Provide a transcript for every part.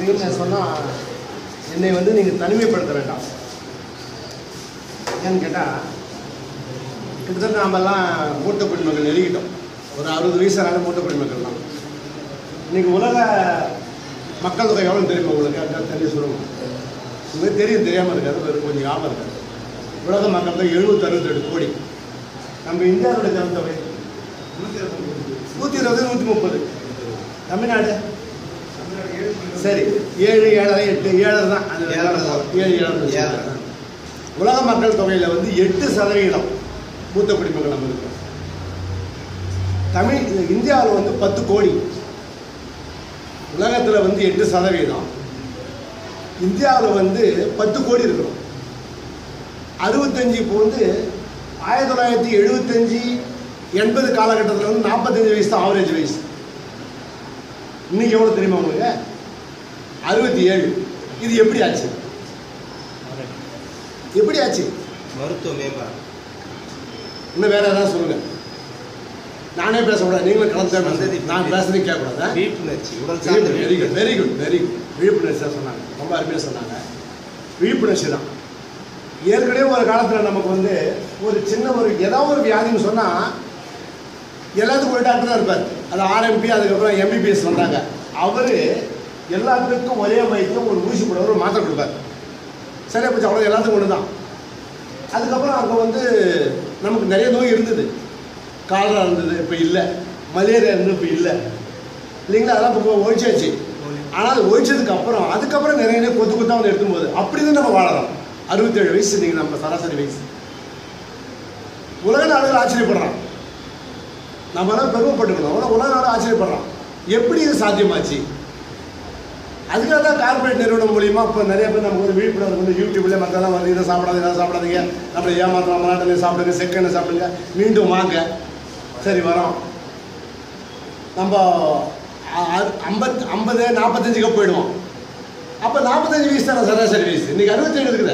அப்படின்னு சொன்னால் என்னை வந்து நீங்கள் தனிமைப்படுத்த வேண்டாம் ஏன்னு கேட்டால் கிட்டத்தட்ட நாமெல்லாம் மூத்த குடிமக்கள் நெருங்கிட்டோம் ஒரு அறுபது வயசான மூத்த குடிமக்கள் தான் இன்னைக்கு உலக மக்கள் தொகை எவ்வளோ தெரியுமா உங்களுக்கு அதுக்காக தெரிய சொல்லுங்க உங்களுக்கு தெரியும் தெரியாமல் இருக்காது வெறும் கொஞ்சம் ஞாபகம் இருக்காது உலக மக்கள் தொகை எழுநூற்றி அறுபத்தெட்டு கோடி நம்ம இந்தியாவோட ஜனத்தொகை நூற்றி இருபது நூற்றி முப்பது தமிழ்நாடு சரி ஏழு ஏழரை எட்டு ஏழரை தான் அது ஏழரை தான். ஏழு ஏழரை ஏழரை. தான். உலக மக்கள் தொகையில் வந்து எட்டு சதவிகிதம் மூத்த குடிமக்கள் நம்ம இருக்கோம் தமிழ் இந்தியாவில் வந்து பத்து கோடி உலகத்தில் வந்து எட்டு சதவீதம் இந்தியாவில் வந்து பத்து கோடி இருக்கிறோம் அறுபத்தஞ்சு இப்போ வந்து ஆயிரத்தி தொள்ளாயிரத்தி எழுபத்தஞ்சி எண்பது காலகட்டத்தில் வந்து நாற்பத்தஞ்சு வயசு தான் ஆவரேஜ் வயசு இன்னைக்கு எவ்வளோ தெரியுமா உங்களுக்கு அறுபத்தி ஏழு இது எப்படி ஆச்சு எப்படி ஆச்சு மருத்துவ மேம்பாடு இன்னும் வேற ஏதாவது சொல்லுங்க நானே பேசக்கூடாது நீங்களும் கலந்து சந்ததி பேச நான் பேசுறது கேட்கக்கூடாது விழிப்புணர்ச்சி உடல் சார்ந்த very good very good very good விழிப்புணர்ச்சி தான் சொன்னாங்க ரொம்ப அருமையாக சொன்னாங்க விழிப்புணர்ச்சி தான் ஏற்கனவே ஒரு காலத்தில் நமக்கு வந்து ஒரு சின்ன ஒரு ஏதாவது ஒரு வியாதின்னு சொன்னால் எல்லாத்துக்கும் ஒரு டாக்டர் தான் இருப்பார் அது ஆர்எம்பி அதுக்கப்புறம் எம்பிபிஎஸ் வந்தாங்க அவர் எல்லாத்துக்கும் ஒரே வைத்தியம் ஒரு ஊசி போடுவார் ஒரு மாத்திரை கொடுப்பார் சரியா போச்சு அவ்வளோ எல்லாத்துக்கும் ஒன்று தான் அதுக்கப்புறம் அங்கே வந்து நமக்கு நிறைய நோய் இருந்தது காலரா இருந்தது இப்போ இல்லை மலேரியா இருந்தது இப்போ இல்லை இல்லைங்களா அதெல்லாம் இப்போ ஒழிச்சாச்சு ஆனால் அது ஒழிச்சதுக்கு அப்புறம் அதுக்கப்புறம் நிறைய நிறைய கொத்து கொத்தா வந்து எடுத்தும்போது அப்படி தான் நம்ம வாழறோம் அறுபத்தேழு வயசு நீங்கள் நம்ம சராசரி வயசு உலக நாடுகள் ஆச்சரியப்படுறான் நம்மளாம் பெருமைப்பட்டுக்கணும் ஆனால் உலக நாடு ஆச்சரியப்படுறான் எப்படி இது சாத்தியமாச்சு அதுக்காக தான் கார்பரேட் நிறுவனம் மூலியமா இப்போ நிறைய பேர் நமக்கு ஒரு விழிப்புணர்வு வந்து யூடியூப்ல மக்கள்லாம் வந்து இதை சாப்பிடாது இதை சாப்பிடாதீங்க நம்மளை ஏமாத்திரம் நம்ம நாட்டில் சாப்பிடுங்க செக்கெண்ணெய் சாப்பிடுங்க மீண்டும் வாங்க சரி வரோம் நம்ம அ- அ- ஐம்பத் ஐம்பது நாற்பத்தஞ்சுக்கு போயிடுவோம் அப்போ நாற்பத்தஞ்சு வயசு தானே சராசரி வயசு இன்னைக்கு அறுபத்தேழு இருக்குது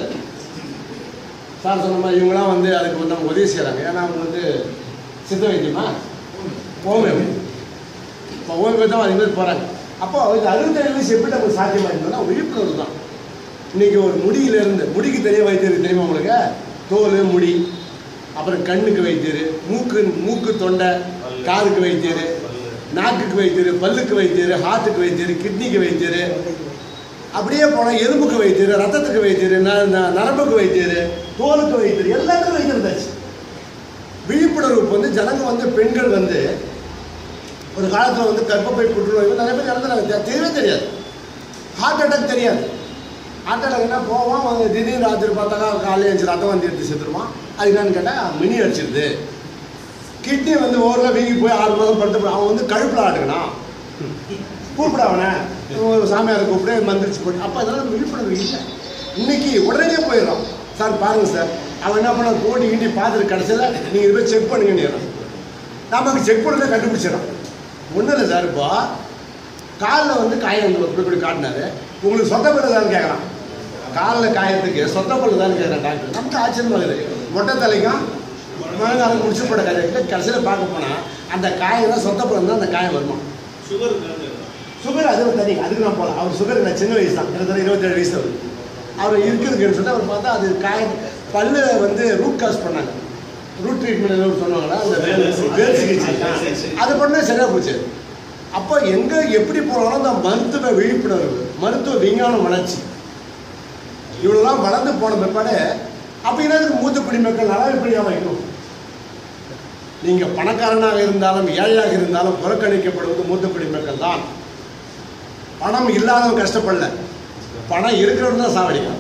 சார் சொன்ன மாதிரி இவங்களாம் வந்து அதுக்கு வந்து நமக்கு உதவி செய்கிறாங்க ஏன்னா அவங்க வந்து சித்த வைத்தியமா ஹோமியோ இப்போ ஹோமியோபதி அது மாதிரி போகிறாங்க அப்போ இந்த அறுபத்தேழு வயசு எப்படி நமக்கு சாத்தியமாக இருந்ததுன்னா விழிப்புணர்வு தான் இன்னைக்கு ஒரு முடியிலேருந்து முடிக்கு தெரிய வைத்தியர் தெரியுமா உங்களுக்கு தோல் முடி அப்புறம் கண்ணுக்கு வைத்தியர் மூக்கு மூக்கு தொண்டை காதுக்கு வைத்தியர் நாக்குக்கு வைத்தியர் பல்லுக்கு வைத்தியர் ஹார்ட்டுக்கு வைத்தியர் கிட்னிக்கு வைத்தியர் அப்படியே போனால் எலும்புக்கு வைத்தியர் ரத்தத்துக்கு வைத்தியர் ந- ந- நரம்புக்கு வைத்தியர் தோலுக்கு வைத்தியர் எல்லாத்துக்கும் வைத்தியர் இருந்தாச்சு விழிப்புணர்வுக்கு வந்து ஜனங்க வந்து பெண்கள் வந்து ஒரு காலத்தில் வந்து கர்ப்பப்பை புற்றுநோய் நிறைய பேர் இறந்துறாங்க தெரியவே தெரியாது ஹார்ட் அட்டாக் தெரியாது ஹார்ட் அட்டாக்னா போவான் அவங்க திடீர்னு ராத்திரி பார்த்தாக்கா காலையில் எழுந்து ரத்தம் வந்து எடுத்து செத்துருவான் அது என்னன்னு கேட்டால் மினி அடிச்சிருது கிட்னி வந்து ஓவரில் வீங்கி போய் ஆறு மாதம் படுத்து அவன் வந்து கழுப்பில் ஆட்டுக்கணும் கூப்பிட அவனை ஒரு சாமியார் கூப்பிட்டு மந்திரிச்சு போட்டு அப்போ அதெல்லாம் விழிப்புணர்வு இல்லை இன்னைக்கு உடனடியே போயிடுறோம் சார் பாருங்க சார் அவன் என்ன பண்ண கோடி கிண்டி பார்த்துட்டு கடைசியில் நீங்கள் இது போய் செக் பண்ணுங்கன்னு நமக்கு செக் பண்ணதை கண்டுபிடிச்சிடறோம் ஒன்றும் இல்லை சார் இப்போ காலில் வந்து காயம் வந்து இப்படி இப்படி காட்டினாரு உங்களுக்கு சொத்த பல்லு தான் கேட்குறான் காலில் காயத்துக்கு சொத்த பல்லு தான் கேட்குறான் டாக்டர் நமக்கு ஆச்சரியமா இருக்குது மொட்டை தலைக்கும் மழங்காலம் குடிச்சு போட்ட காயம் கடைசியில் பார்க்க போனால் அந்த காயம் தான் சொத்த பல்லு தான் அந்த காயம் வருமா சுகர் அது ஒரு தனி அதுக்கு நான் போகலாம் அவர் சுகர் நான் சின்ன வயசு தான் கிட்டத்தட்ட இருபத்தேழு வயசு அவர் அவர் இருக்குதுன்னு சொல்லிட்டு அவர் பார்த்தா அது காய பல்லு வந்து ரூட் காஸ் பண்ணாங்க ரூட் ட்ரீட்மெண்ட் ஏதோ சொன்னாங்களா அந்த வேல் வேல் சிகிச்சை அது பண்ண சரியாக போச்சு அப்போ எங்கே எப்படி போனாலும் அந்த மருத்துவ விழிப்புணர்வு மருத்துவ விஞ்ஞான வளர்ச்சி இவ்வளோலாம் வளர்ந்து போன பிற்பாடு அப்போ என்னதுக்கு மூத்த குடிமக்கள் நலவிப்படியாக வைக்கணும் நீங்கள் பணக்காரனாக இருந்தாலும் ஏழையாக இருந்தாலும் புறக்கணிக்கப்படுவது மூத்த குடிமக்கள் தான் பணம் இல்லாதவன் கஷ்டப்படல பணம் இருக்கிறவன் தான் சாவடிக்கும்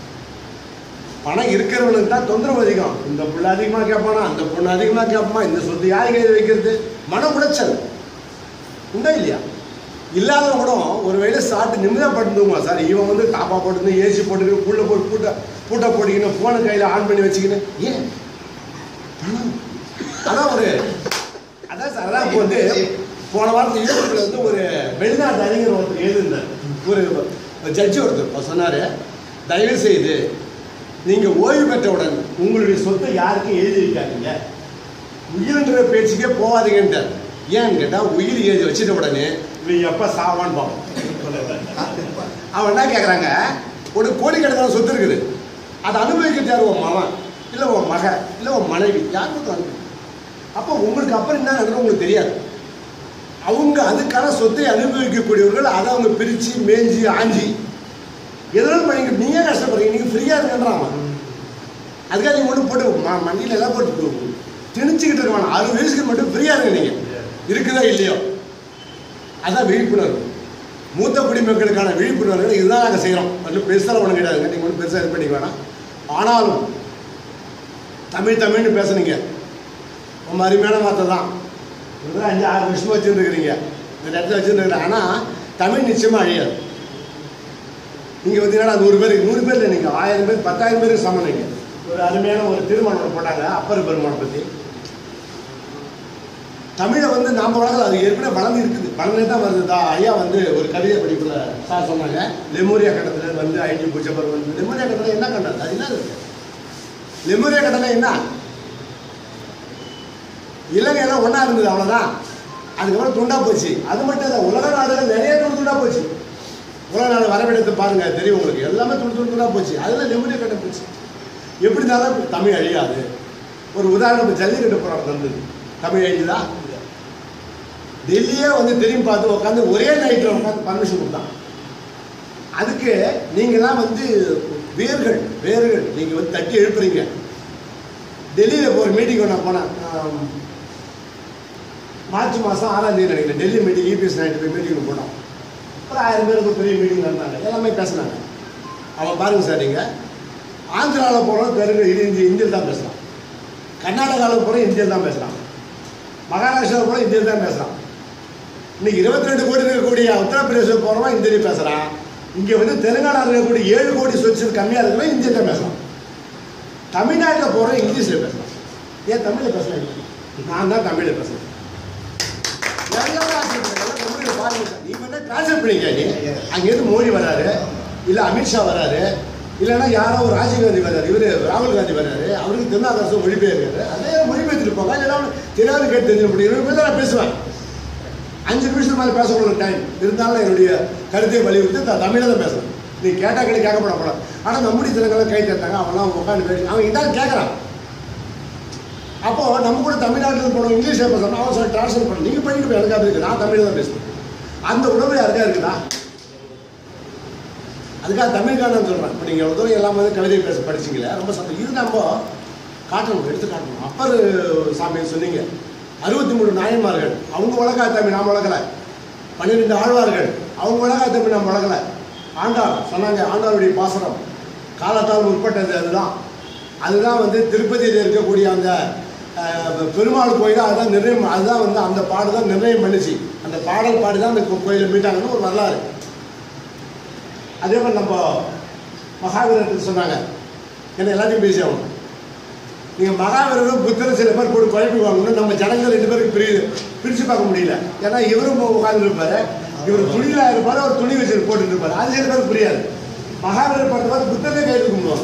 பணம் இருக்கிறவனுக்கு தான் தொந்தரவு அதிகம் இந்த புள்ள அதிகமாக கேட்பானா அந்த பொண்ணு அதிகமாக கேட்பாமா இந்த சொத்து யாரு கையில் வைக்கிறது மன உளைச்சல் உண்டா இல்லையா இல்லாதவன் கூட ஒரு வேளை சாப்பிட்டு நிம்மதியாக படுத்துக்குமா சார் இவன் வந்து டாப்பா போட்டு ஏசி போட்டுக்கிட்டு புள்ள போட்டு பூட்ட பூட்டை போட்டுக்கின்னு ஃபோனை கையில் ஆன் பண்ணி வச்சுக்கின்னு ஏன் பணம் அதான் ஒரு அதான் சார் அதான் இப்போ வந்து போன வாரத்தில் யூடியூப்ல வந்து ஒரு வெளிநாட்டு அறிஞர் ஒருத்தர் எழுதியிருந்தார் ஒரு ஜட்ஜி ஒருத்தர் அவர் சொன்னார் தயவு செய்து நீங்கள் ஓய்வு பெற்றவுடன் உங்களுடைய சொத்தை யாருக்கும் எழுதி வைக்காதீங்க உயிர்ன்ற பேச்சுக்கே போகாதீங்கன்ட்டார் ஏன்னு கேட்டால் உயிர் எழுதி வச்சிட்ட உடனே இவன் எப்போ சாவான்னு பார்ப்போம் அவன் என்ன கேட்குறாங்க உனக்கு கோடிக்கணக்கான சொத்து இருக்குது அதை அனுபவிக்கிறது யார் உன் மகன் இல்லை உன் மக இல்லை உன் மனைவி யார் கொடுத்து அனுபவி அப்போ உங்களுக்கு அப்புறம் என்ன நடக்குது உங்களுக்கு தெரியாது அவங்க அதுக்கான சொத்தை அனுபவிக்கக்கூடியவர்கள் அதை அவங்க பிரித்து மேய்ஞ்சி ஆஞ்சி எதனாலும் பண்ணிக்கிட்டு நீங்க கஷ்டப்படுறீங்க நீங்கள் ஃப்ரீயாக இருக்கின்றான் அதுக்காக நீங்கள் மட்டும் போட்டு ம மண்டியில் எல்லாம் போட்டு திணிச்சுக்கிட்டு இருக்க வேணாம் அறுபது வயசுக்கு மட்டும் ஃப்ரீயாக இருங்க நீங்கள் இருக்குதா இல்லையோ அதான் விழிப்புணர்வு மூத்த குடிமக்களுக்கான விழிப்புணர்வு இதுதான் நாங்கள் செய்கிறோம் ஒன்றும் பெருசாக ஒன்றும் கிடையாதுங்க நீங்கள் ஒன்றும் பெருசாக இது பண்ணிக்க வேணாம் ஆனாலும் தமிழ் தமிழ்னு பேசுனீங்க ரொம்ப அருமையான வார்த்தை தான் இதுதான் அஞ்சு ஆறு வருஷமாக வச்சுருந்துருக்கிறீங்க இந்த இடத்துல வச்சுருந்துருக்கிறேன் ஆனால் தமிழ் நிச்சயமாக அழியாது நீங்கள் பார்த்தீங்கன்னா நூறு பேர் நூறு பேர் இல்லை நீங்கள் ஆயிரம் பேர் பத்தாயிரம் பேருக்கு சமம் நீங்கள் ஒரு அருமையான ஒரு திருமணம் ஒண்ணு போட்டாங்க அப்பர் பெருமானை பற்றி தமிழை வந்து நாம் வளர்க்கல அது ஏற்கனவே வளர்ந்து இருக்குது வளர்ந்தே தான் வருது தான் ஐயா வந்து ஒரு கவிதை படிப்புல சார் சொன்னாங்க லெமோரியா கட்டத்தில் வந்து ஐடி பூச்சப்பர் வந்து லெமோரியா கட்டத்தில் என்ன கண்டது அது என்ன இருக்கு லெமோரியா கட்டத்தில் என்ன இலங்கையெல்லாம் ஒன்றா இருந்தது அவ்வளோதான் அதுக்கப்புறம் துண்டா போச்சு அது மட்டும் இல்லை உலக நாடுகள் நிறைய துண்டு துண்டா போச்சு உலக நாடு வரவெடுத்து பாருங்க தெரியும் உங்களுக்கு எல்லாமே துண்டு துண்டு துண்டா போச்சு அதில் லெமோரியா கட்டம் போச்சு எப்படி இருந்தாலும் தமிழ் அழியாது ஒரு உதாரணம் இப்ப ஜல்லிக்கட்டு போராட்டம் இருந்தது தமிழ் அழியுதா டெல்லியே வந்து திரும்பி பார்த்து உட்காந்து ஒரே நைட்டில் உட்காந்து பர்மிஷன் கொடுத்தான் அதுக்கு நீங்களாம் வந்து வேர்கள் வேர்கள் நீங்கள் வந்து தட்டி எழுப்புறீங்க டெல்லியில் இப்போ ஒரு மீட்டிங் நான் போனேன் ஆம், மார்ச் மாதம் ஆறாம் தேதி நினைக்கிறேன் டெல்லி மீட்டிங் இபிஎஸ் நைட்டு போய் மீட்டிங் போனோம் ஒரு ஆயிரம் பேருக்கு பெரிய மீட்டிங் நடந்தாங்க எல்லாமே பேசுனாங்க அவன் பாருங்க சார் நீங்கள் ஆந்திராவில் போகிறோம் தெலுங்கு இது இந்தி இந்தியில் தான் பேசுகிறான் கர்நாடகாவில் போகிறோம் இந்தியில் தான் பேசுகிறான் மகாராஷ்டிராவில் போகிறோம் இந்தியில் தான் பேசுகிறான் இன்னைக்கு இருபத்தி ரெண்டு கோடி இருக்கக்கூடிய உத்தரப்பிரதேசம் போகிறவன் இந்தியில் பேசுகிறான் இங்கே வந்து தெலுங்கானாவில் இருக்கக்கூடிய ஏழு கோடி சொச்சு கம்மியாக இருக்கிறவன் இந்தியில் தான் பேசுகிறான் தமிழ்நாட்டில் போகிறவன் இங்கிலீஷில் பேசுகிறான் ஏன் தமிழில் பேசுகிறேன் நான் தான் தமிழில் பேசுகிறேன் நீங்க வந்து டிரான்ஸ்லேட் பண்ணிக்க நீ அங்கேருந்து மோடி வராரு இல்லை அமித்ஷா வராரு இல்லைன்னா யாரோ ஒரு ராஜீவ்காந்தி வராரு இவர் ராகுல் காந்தி வராரு அவருக்கு திருநாதாசம் மொழிபெயர்க்காரு அதே மொழிபெயர்த்துட்டு போங்க இல்லைன்னா தெரியாத கேட்டு தெரிஞ்ச முடியும் இருபது பேர் நான் பேசுவேன் அஞ்சு நிமிஷத்துக்கு மேலே பேச ஒரு டைம் இருந்தாலும் என்னுடைய கருத்தை வலியுறுத்தி நான் தமிழில் தான் பேசுறேன் நீ கேட்டா கிடை கேட்கப்பட போலாம் ஆனால் நம்முடைய தினங்களும் கை தட்டாங்க அவன்லாம் உட்காந்து பேசி அவன் இதான் கேட்குறான் அப்போ நம்ம கூட தமிழ்நாட்டில் போனோம் இங்கிலீஷில் பேசணும் அவன் சொல்லி டிரான்ஸ்லேட் பண்ண நீங்கள் பண்ணிட்டு போய் எனக்கு அது இருக்கு நான் தமிழ் தான் பேசுவேன் அந்த உணவு யாருக்கா இருக்குதா அதுக்காக தமிழ்காரன் சொல்கிறேன் இப்போ நீங்கள் எவ்வளோ தூரம் எல்லாம் வந்து கவிதை பேச படிச்சீங்களே ரொம்ப சந்தோஷம் இது நம்ம காட்டணும் எடுத்து காட்டணும் அப்பர் சாமி சொன்னீங்க அறுபத்தி மூணு நாயன்மார்கள் அவங்க உலகா தமிழ் நாம் வளர்க்கல பன்னிரெண்டு ஆழ்வார்கள் அவங்க உலகா தமிழ் நாம் வளர்க்கல ஆண்டாள் சொன்னாங்க ஆண்டாளுடைய பாசனம் காலத்தால் உட்பட்டது அதுதான் அதுதான் வந்து திருப்பதியில் இருக்கக்கூடிய அந்த அஹ், பெருமாள் கோயில் அதுதான் நிர்ணயம் அதுதான் வந்து அந்த பாடு தான் நிர்ணயம் பண்ணுச்சு அந்த பாடல் பாடி தான் அந்த கோ- கோயிலை மீட்டாங்கன்னு ஒரு வரலாறு அதே மாதிரி நம்ம மகாவீரத்துக்கு சொன்னாங்க என்ன எல்லாத்தையும் பேசி ஆகணும் நீங்கள் மகாவீரரும் புத்தரும் சில பேர் போட்டு குழப்பிக்குவாங்கன்னு நம்ம ஜனங்கள் ரெண்டு பேருக்கு பிரியுது பிரித்து பார்க்க முடியல ஏன்னா இவரும் உட்கார்ந்து இருப்பாரு இவர் துணியில இருப்பாரு அவர் துணி வச்சு போட்டுட்டு இருப்பாரு அது சில பேருக்கு புரியாது மகாவீரர் பார்த்த பார்த்து புத்தரே கைது கும்பிடுவாங்க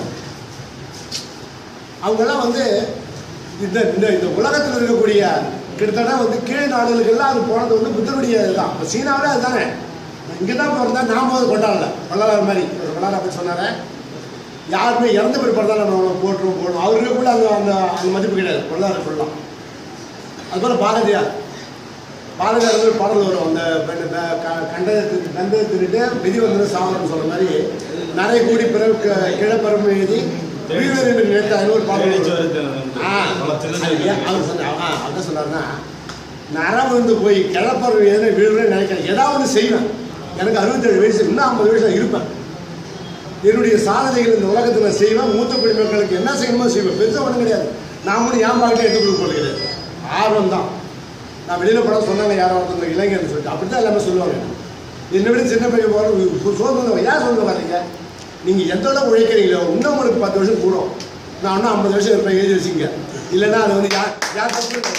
அவங்கெல்லாம் வந்து இந்த இந்த இந்த உலகத்தில் இருக்கக்கூடிய கிட்டத்தட்ட வந்து கீழ் நாடுகளுக்கெல்லாம் அது போனது வந்து புத்தருடைய இதுதான் இப்போ சீனாவில் அதுதானே இங்கே தான் பிறந்தா நாம அதை கொண்டாடல வள்ளலார் மாதிரி ஒரு வள்ளலார் அப்படி சொன்னாரு யாருமே இறந்த பிற்பாடு தான் நம்ம அவனை போட்டுருவோம் போடணும் அவருக்குள்ள அந்த அந்த அந்த மதிப்பு கிடையாது வள்ளலார் சொல்லலாம் அதுபோல் பாரதியார் பாரதியார் வந்து ஒரு பாடல் வரும் அந்த பெண்ணு ப- க- கண்டதை திரு கண்டதை திருட்டு விதி வந்தது சாவரம் சொல்ற மாதிரி நிறைய கூடி பிறகு க- கிழப்பரம் எழுதி வீரர் என்று நினைத்த ஐநூறு பாடல் வரும். ஆ, அது ஏன் அவர் சொன்னார் ஆ, அதான் சொன்னார்னா நரம் வந்து போய் கிளப்பறவை எதுனா விழுவே நினைக்கிறேன் ஏதாவது ஒன்று செய்வேன் எனக்கு அறுபத்தேழு வயசு இன்னும் ஐம்பது வயசு தான் இருப்பேன் என்னுடைய சாதனைகள் இந்த உலகத்தில் செய்வேன் மூத்த குடிமக்களுக்கு என்ன செய்யணுமோ செய்வேன் பெருசாக ஒன்றும் கிடையாது நான் மட்டும் ஏன் பாக்கிட்ட எடுத்து கொடுக்க போகிறது கிடையாது ஆர்வம் தான் நான் வெளியில் போட சொன்னாங்க யாரோ ஒருத்தவங்க இளைஞர்னு சொல்லிட்டு அப்படி தான் எல்லாமே சொல்லுவாங்க என்னை விட சின்ன பையன் போகிற சோதனை ஏன் சொல்லுங்க வரீங்க நீங்கள் எந்த அளவு உழைக்கிறீங்களோ இன்னும் உங்களுக்கு பத்து வருஷம் கூடும் நான் இன்னும் ஐம்பது வருஷம் இருப்பேன் எழுதி வச்சுங்க இல்லைன்னா அது வந்து யார் யார் தப்பு இல்லை.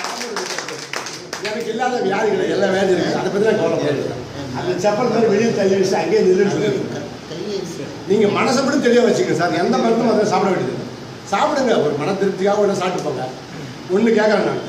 எனக்கு இல்லாத வியாதி கிடையாது எல்லா வியாதி இருக்குது அதை பற்றி நான் கவலைப்படுறேன் அந்த செப்பல் மாதிரி வெளியே தள்ளி வச்சு அங்கேயே நில்லுன்னு சொல்லியிருக்கேன் நீங்கள் மனசை மட்டும் தெளிவாக வச்சுக்கங்க சார் எந்த மருந்தும் அதை சாப்பிட வேண்டியது சாப்பிடுங்க ஒரு மன திருப்தியாக ஒன்று சாப்பிட்டு போங்க ஒன்று கேட்குறேன் நான்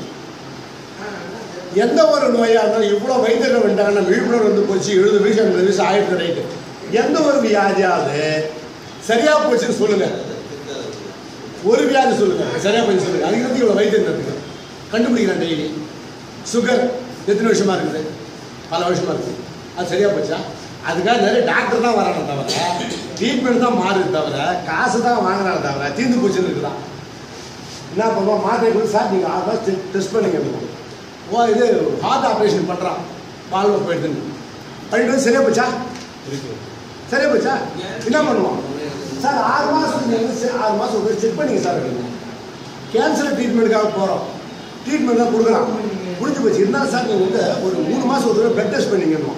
எந்த ஒரு நோயாக இருந்தாலும் இவ்வளோ வைத்தியர்கள் வந்துட்டாங்கன்னா விழிப்புணர்வு வந்து போச்சு எழுபது வயசு ஐம்பது வயசு ஆயிரத்தி ரைட்டு எந்த ஒரு வியாதியாவது சரியா போச்சுன்னு சொல்லுங்க ஒரு வியாதி சொல்லுங்க சரியா போய் சொல்லுங்க அதுக்கு வந்து இவ்வளோ வைத்தியம் இருக்குது கண்டுபிடிக்கிறேன் டெய்லி சுகர் எத்தனை வருஷமா இருக்குது பல வருஷமா இருக்குது அது சரியா போச்சா அதுக்காக நிறைய டாக்டர் தான் வரானே தவிர ட்ரீட்மெண்ட் தான் மாறுது தவிர காசு தான் வாங்குறானே தவிர தீர்ந்து போச்சுன்னு இருக்குதான் என்ன பண்ணுவோம் மாத்திரை கொடுத்து சார் நீங்கள் ஆறு மாதம் டெஸ்ட் பண்ணுங்க அப்படின்னா. ஓ இது ஹார்ட் ஆப்ரேஷன் பண்ணுறான் வாழ்வை போயிடுதுன்னு பண்ணிட்டு வந்து சரியா போச்சா இருக்கு சரியா போச்சா என்ன பண்ணுவோம் சார் ஆறு மாதம் நீங்கள் வந்து செ- ஆறு மாதம் ஒரு செக் பண்ணிங்க சார் அப்படின்னா கேன்சர் ட்ரீட்மெண்ட்டுக்காக போகிறோம் ட்ரீட்மெண்ட் தான் கொடுக்கலாம் முடிஞ்சு போச்சு இருந்தாலும் சார் நீங்கள் வந்து ஒரு மூணு மாதம் ஒரு தடவை பிளட் டெஸ்ட் பண்ணிங்கன்னு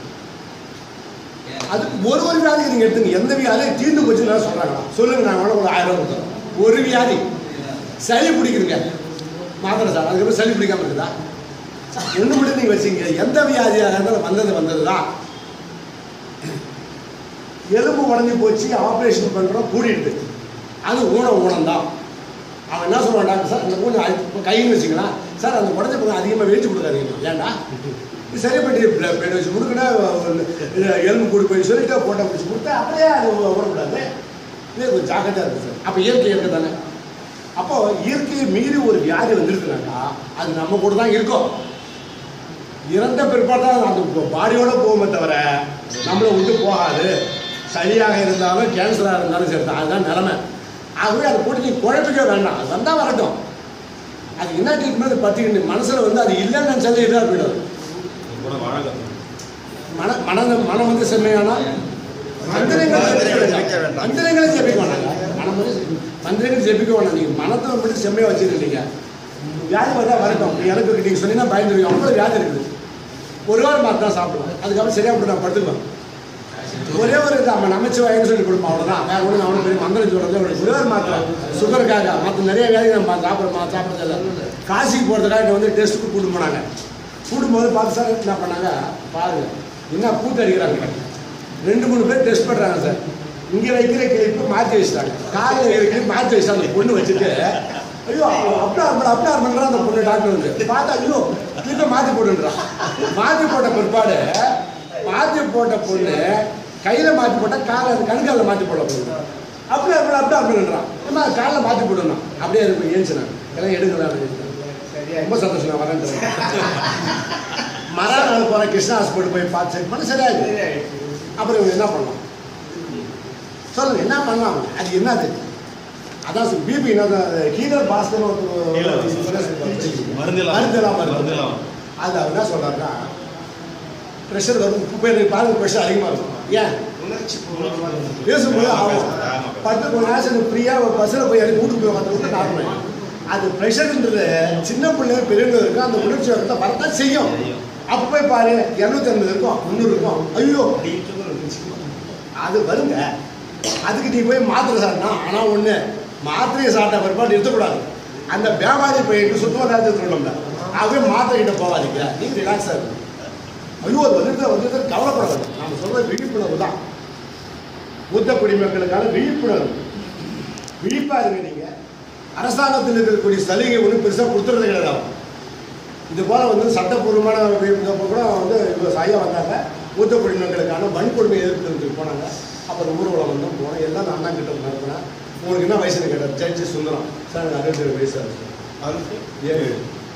அது ஒரு ஒரு வியாதிக்கு நீங்கள் எடுத்துங்க எந்த வியாதியும் தீர்ந்து போச்சுன்னு சொல்கிறாங்களா சொல்லுங்க நான் வேணா ஒரு ஆயிரம் ரூபாய் கொடுத்துறோம் ஒரு வியாதி சளி பிடிக்குதுங்க மாத்திரை சார் அதுக்கப்புறம் சளி பிடிக்காம இருக்குதா ஒன்று மட்டும் நீங்கள் வச்சுங்க எந்த வியாதியாக இருந்தாலும் வந்தது வந்தது தான் எலும்பு உடஞ்சி போச்சு ஆப்ரேஷன் பண்ணுறோம் கூடிட்டு அது ஊன ஊனம் தான் அவன் என்ன சொல்லுவான் டாக்டர் சார் இந்த ஊன இப்போ கைன்னு வச்சுக்கலாம் சார் அந்த உடஞ்ச பக்கம் அதிகமாக வெயிட் கொடுக்காதீங்க ஏன்டா இது சரி பண்ணி பிளட் வச்சு கொடுக்கணும் எலும்பு கூடி போய் சொல்லிட்டு போட்டோ பிடிச்சி கொடுத்தா அப்படியே அது ஓடக்கூடாது இது கொஞ்சம் ஜாக்கிரதையாக இருக்குது சார் அப்போ இயற்கை இயற்கை தானே அப்போ இயற்கையை மீறி ஒரு வியாதி வந்துருக்குனாக்கா அது நம்ம கூட தான் இருக்கும் இறந்த பிற்பாடு தான் அந்த பாடியோட போகுமே தவிர நம்மளை விட்டு போகாது சளியாக இருந்தாலும் கேன்சராக இருந்தாலும் சரி தான் அதுதான் நிலமை ஆகவே அதை போட்டு நீ குழப்பிக்க வேண்டாம் அது வந்தால் வரட்டும் அது என்ன ட்ரீட்மெண்ட் பற்றி மனசில் வந்து அது இல்லைன்னு நினச்சாலே இதாக போயிடும் கூட வாழ மன மனம் மனம் வந்து செம்மையானா மந்திரங்களை ஜெபிக்க வேண்டாம் மந்திரங்களை ஜெபிக்க வேண்டாங்க மனம் வந்து மந்திரங்கள் ஜெபிக்க வேண்டாம் நீங்கள் மனத்தை மட்டும் செம்மையாக வச்சுருக்கீங்க வியாதி வந்தால் வரட்டும் எனக்கு நீங்கள் சொன்னீங்கன்னா பயந்துருவீங்க அவ்வளோ வியாதி இருக்குது ஒரு வாரம் மாத்திரம் தான் சாப்பிடுவேன் அதுக்கப்புறம் சரியாக போட்டு நான் படுத்துக்குவேன் ஒரே ஒரு இது அவன் நமச்சிவாயன்னு சொல்லி கொடுப்பான் அவ்வளோதான் வேற ஒன்றும் அவனுக்கு பெரிய மந்திரம் சொல்கிறது அவனுக்கு ஒரே ஒரு மாத்திரம் சுகருக்காக மற்ற நிறைய வியாதி நம்ம சாப்பிட சாப்பிட்றதில்ல காசிக்கு போகிறதுக்காக இங்கே வந்து டெஸ்ட்டுக்கு கூட்டு போனாங்க கூட்டும்போது பார்த்து சார் என்ன பண்ணாங்க பாருங்க என்ன பூத்து அடிக்கிறாங்க ரெண்டு மூணு பேர் டெஸ்ட் பண்ணுறாங்க சார் இங்கே வைக்கிற கிளிப்பு மாற்றி வச்சுட்டாங்க காலையில் வைக்கிற கிளிப் மாற்றி வச்சுட்டாங்க அந்த பொண்ணு வச்சுட்டு ஐயோ அப்படியா அப்படியா பண்ணுறா அந்த பொண்ணு டாக்டர் வந்து பார்த்தா ஐயோ கிளிப்பை மாற்றி போட்டுன்றான் மாற்றி போட்ட பிற்பாடு மாற்றி போட்ட பொண்ணு கையில் மாற்றி போட்டால் காலை கணுக்காலில் மாற்றி போட பொண்ணு அப்படியே அப்படியே அப்படியே அப்படின்றான் ஏமா காலில் மாற்றி போடணும் அப்படியே இருக்கும் ஏன்ச்சு நான் எல்லாம் எடுக்கலாம் அப்படின்னு ரொம்ப சந்தோஷம் நான் வரேன் மறுநாள் நாள் போகிறேன் கிருஷ்ணா ஹாஸ்பிட்டல் போய் பார்த்து செக் பண்ண சரியாயிடுது அப்புறம் இவங்க என்ன பண்ணலாம் சொல்லுங்க என்ன பண்ணலாம் அது என்னது அதான் பிபி என்ன ஹீலர் பாஸ்கர் Healer. மருந்தெல்லாம். மருந்தெல்லாம் மருந்து மருந்தெல்லாம். அது அவர் என்ன சொல்றாருன்னா ப்ரெஷர் வரும் இப்போ எனக்கு பாருங்க ப்ரெஷர் அதிகமாக இருக்கும் ஏன் உணர்ச்சி பூர்வமா பேசும்போது ஆகும் ஆமா. பத்து கொஞ்ச நேரம் ஃப்ரீயாக ஒரு பஸ்ஸில் போய் இறங்கி வீட்டுக்கு போய் வந்து விட்டு நார்மல் அது ப்ரெஷர்ன்றது சின்ன பிள்ளைங்க பெரியவங்க இருக்கும் அந்த உணர்ச்சி வரத்தை வரத்தான் செய்யும் செய்யும். அப்போ போய் பாரு இரநூத்தி ஐம்பது இருக்கும் முந்நூறு இருக்கும் ஐயோ அது வருங்க அதுக்கு நீ போய் மாத்திரை சாப்பிட்டா ஆனால் ஒன்று மாத்திரையை சாப்பிட்ட பிற்பாடு நிறுத்தக்கூடாது அந்த வியாபாரி போயிட்டு சுத்தமாக நேரத்தை சொல்லணும்ல ஆகவே மாத்திரை கிட்ட போகாதீங்க நீங்கள் ரிலாக்ஸாக இருக்கும் ஐயோ அது வந்துட்டு வந்துட்டு கவலைப்படாது நம்ம சொல்கிற விழிப்புணர்வு தான் மூத்த குடிமக்களுக்கான விழிப்புணர்வு விழிப்பாக இருங்க நீங்கள் அரசாங்கத்தில் இருக்கக்கூடிய சலுகை ஒன்றும் பெருசாக கொடுத்துறது கிடையாது அவங்க. இது போல் வந்து சட்டப்பூர்வமான விழிப்புணர்வு கூட வந்து இப்போ ஐயா வந்தாங்க மூத்த குடிமக்களுக்கான வன்கொடுமை எதிர்க்கிறதுக்கு போனாங்க அப்புறம் ஊர்வலம் வந்தோம் போனோம் எல்லாம் நான் தான் கிட்ட நடத்தினேன் உங்களுக்கு என்ன வயசுன்னு கேட்டார் ஜட்ஜி சுந்தரம் சார் எனக்கு அறுபத்தேழு வயசு ஆகுது அவருக்கு ஏழு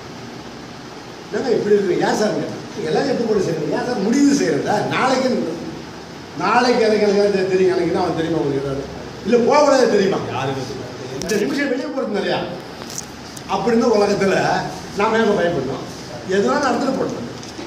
என்னங்க இப்படி இருக்கு ஏன் சார் கேட்டேன். எல்லாம் எடுத்து போட்டு செய்யணும் ஏன் சார் முடிவு செய்யறதா நாளைக்கு நாளைக்கு எனக்கு எனக்கு எனக்கு தெரியும் எனக்கு என்ன அவன் தெரியுமா உங்களுக்கு ஏதாவது இல்லை போகக்கூடாது தெரியுமா யாருக்கு இந்த நிமிஷம் வெளியே போகிறது நிறையா அப்படி இருந்த உலகத்தில் நாம ஏன் பயப்படணும் எதுனா நடந்துட்டு போட்டோம்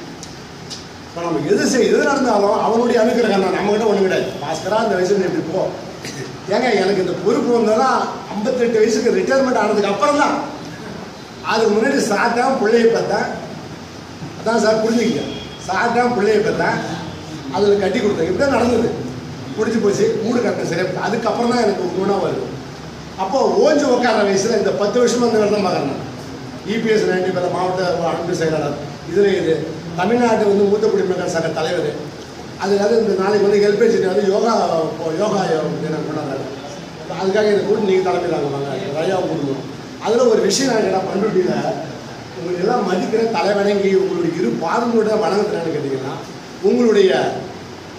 இப்போ நம்ம எது செய் எது நடந்தாலும் அவனுடைய அனுகிரகம் தான் நம்மகிட்ட ஒன்றும் கிடையாது பாஸ்கரா இந்த வயசுல நீ இப்படி போ ஏங்க எனக்கு இந்த பொறுப்பு வந்ததெல்லாம் ஐம்பத்தெட்டு வயசுக்கு ரிட்டையர்மெண்ட் ஆனதுக்கு அப்புறம் தான் அதுக்கு முன்னாடி சாப்பிட்டேன் பிள்ளைய பார்த்தேன் அதான் சார் புரிஞ்சுக்கிங்க சாப்பிட்டேன் பிள்ளைய பார்த்தேன் அதில் கட்டி கொடுத்தேன் இப்படி தான் நடந்தது பிடிச்சி போச்சு மூடு கட்ட சரியா அதுக்கப்புறம் தான் எனக்கு குணம் வருது அப்போ ஓஞ்சு உட்கார வயசுல இந்த பத்து வருஷமா இந்த வேலை தான் பார்க்குறேன் இபிஎஸ் நைன்டி பேர் மாவட்ட அன்பு செயலாளர் இதில் இது தமிழ்நாட்டு வந்து மூத்த குடிமக்கள் சங்க தலைவர் அதுக்காக இந்த நாளைக்கு வந்து ஹெல்பேஜ் வந்து யோகா இப்போ யோகா தினம் கொண்டாடுறாங்க அதுக்காக எனக்கு கூட நீங்கள் தலைமையில் அங்கே வாங்க ரயாவை கொடுக்கணும் அதில் ஒரு விஷயம் நான் கேட்டால் பண்ருட்டியில் உங்களுக்கு எல்லாம் மதிக்கிற தலைவணங்கி உங்களுடைய இரு பாதங்களோட வணங்குறேன்னு கேட்டிங்கன்னா உங்களுடைய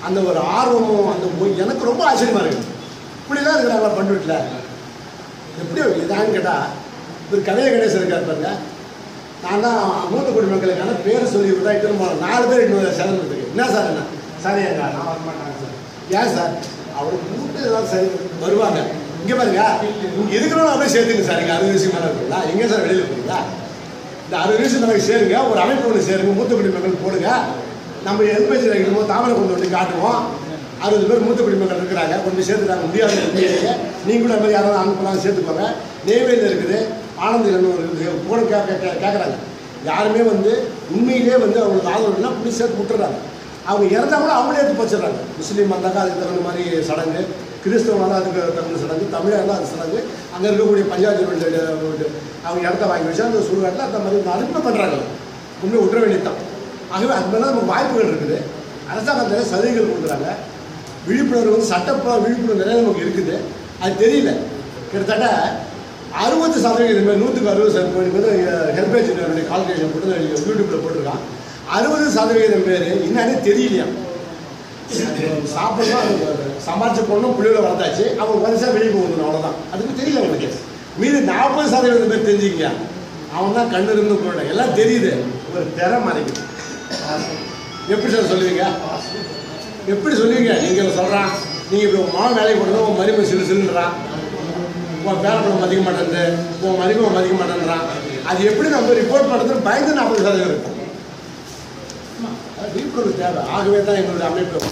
அந்த ஒரு ஆர்வமும் அந்த ஒ- எனக்கு ரொம்ப ஆச்சரியமா இருக்கு இப்படிலாம் இருக்கிறாங்களா பண்ருட்டில் எப்படி இதான்னு கேட்டால் ஒரு கலைய கணேசன் இருக்கார் பாருங்க நான் தான் மூத்த குடி மக்களுக்கான பேர் சொல்லி விட்டா இட்டு போனோம் நாலு பேர் இன்னும் சிறந்ததுக்கு என்ன சார் என்ன சார் எங்க நான் வரமாட்டாங்க சார் ஏன் சார் அவர் கூட்டு தான் சரி வருவாங்க இங்கே பாருங்க இங்கே இருக்கிறவங்க அப்படியே சேர்த்துங்க சார் இங்கே அறுபது விஷயம் மேலே இருக்குங்களா எங்கே சார் வெளியில் போறீங்களா இந்த அறுபது விஷயம் மேலே சேருங்க ஒரு அமைப்பு ஒன்று சேருங்க மூத்த குடி மக்கள் போடுங்க நம்ம எல்பிஜி வைக்கணுமோ தாமரை கொண்டு வந்து காட்டுவோம் அறுபது பேர் மூத்த குடிமக்கள் இருக்கிறாங்க கொண்டு சேர்த்துட்டாங்க முடியாத உண்மையிலேயே நீங்க கூட அது மாதிரி யாராவது அனுப்பலாம் சேர்த்துக்கோங்க நெய்வேலியில் இருக்குது ஆனந்தில் ஒரு இருக்குது கூட கேட்க கேட்குறாங்க யாருமே வந்து உண்மையிலே வந்து அவங்களுக்கு ஆதரவுனா புள்ளி சேர்த்து விட்டுறாங்க அவங்க இறந்தா கூட அவங்களே எடுத்து வச்சிடுறாங்க முஸ்லீம் வந்தாக்கா அதுக்கு தகுந்த மாதிரி சடங்கு கிறிஸ்தவம் வந்தால் அதுக்கு தகுந்த சடங்கு தமிழாக இருந்தால் அது சடங்கு அங்கே இருக்கக்கூடிய பஞ்சாயத்து வீட்டு வீட்டு அவங்க இடத்த வாங்கி வச்சு அந்த சுடுகாட்டில் அந்த மாதிரி அனுப்பி பண்ணுறாங்க உண்மையை விட்டுற வேண்டியதுதான் ஆகவே அது மாதிரி நமக்கு வாய்ப்புகள் இருக்குது அரசாங்கத்தில் சலுகைகள் கொடுக்குறாங்க விழிப்புணர்வு வந்து சட்டப்ப விழிப்புணர்வு நிறைய நமக்கு இருக்குது அது தெரியல கிட்டத்தட்ட அறுபது சதவீதம் பேர் நூற்றுக்கு அறுபது சதவீதம் பேர் ஹெல்பேஜ் கால்குலேஷன் போட்டு யூடியூப்பில் போட்டிருக்கான் அறுபது சதவீதம் பேர் என்னன்னே தெரியலையா சாப்பிடணும் அது சம்பாரிச்ச பொண்ணும் பிள்ளைகளை வளர்த்தாச்சு அவங்க வரிசா வெளியே போகணும் அவ்வளோதான் அதுக்கு தெரியல அவனுக்கு மீது நாற்பது சதவீதம் பேர் தெரிஞ்சுக்கிங்க அவன் தான் கண்ணு இருந்து போயிட எல்லாம் தெரியுது ஒரு திற மறைக்குது எப்படி சார் சொல்லுவீங்க எப்படி சொல்லுவீங்க நீங்க சொல்றான் நீங்க இப்படி உன் மாவன் வேலைக்கு போடுறது உன் மதிப்பு சிறு சிறுன்றான் உன் பேரப்படம் மதிக்க மாட்டேங்குது உன் மதிப்பை மதிக்க மாட்டேன்றான் அது எப்படி நம்ம ரிப்போர்ட் பண்ணுறது பயந்து நாற்பது சதவீதம் இருக்கும் அது விழிப்புணர்வு தேவை ஆகவே தான் எங்களுடைய அமைப்பு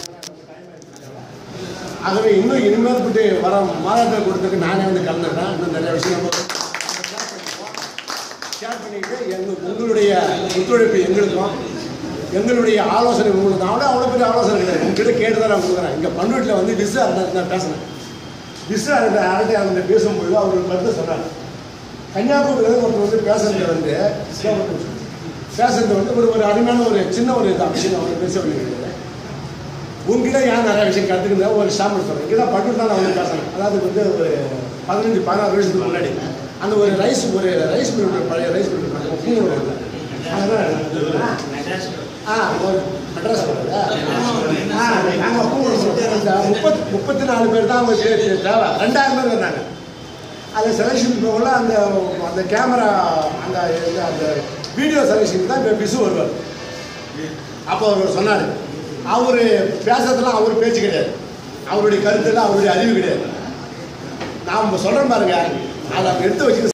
ஆகவே இன்னும் இனிமேல் பட்டு வர மாநாட்டில் கொடுத்ததுக்கு நானே வந்து கலந்துக்கிறேன் இன்னும் நிறைய விஷயம் நம்ம ஷேர் பண்ணிட்டு எங்களுக்கு உங்களுடைய ஒத்துழைப்பு எங்களுக்கும் எங்களுடைய ஆலோசனை உங்களுக்கு அவ்வளோ அவ்வளோ பெரிய ஆலோசனை கிடையாது உங்ககிட்ட கேட்டு தான் நான் கொடுக்குறேன் இங்கே பண்ருட்டில் வந்து விசு அரண்ட நான் பேசினேன் விசு அரண்ட அரட்டை அவங்க பேசும்பொழுது அவர் ஒரு கருத்தை சொன்னார் கன்னியாகுமரியில் ஒருத்தர் வந்து பேசுறது வந்து பேசுறது வந்து ஒரு ஒரு அருமையான ஒரு சின்ன ஒரு இதான் விஷயம் அவர் பேச வேண்டியது உங்ககிட்ட ஏன் நிறைய விஷயம் கற்றுக்குங்க ஒரு சாம்பிள் சொல்கிறேன் இங்கே தான் பட்டு தான் நான் வந்து பேசுகிறேன் அதாவது வந்து ஒரு பதினஞ்சு பதினாறு வருஷத்துக்கு முன்னாடி அந்த ஒரு ரைஸ் ஒரு ரைஸ் மில் பழைய ரைஸ் மில் பூங்கூர் அதான் ஆ ஒரு மெட்ராஸ் போகிறது ஆ நாங்கள் பூங்கூர் இந்த முப்பத் முப்பத்தி நாலு பேர் தான் அவங்க தே- தே- தேவை ரெண்டாயிரம் பேர் இருந்தாங்க அந்த செலெக்ஷன் போகல அந்த அந்த கேமரா அந்த இது, அந்த வீடியோ செலெக்ஷன் தான் இப்போ பிசு வருவார் அப்போ அவர் சொன்னார் அவர் பேசுறதுலாம் அவர் பேச்சு கிடையாது அவருடைய கருத்துல அவருடைய அறிவு கிடையாது நாம் சொல்கிறோம் பாருங்க அதை அவங்க எடுத்து வச்சு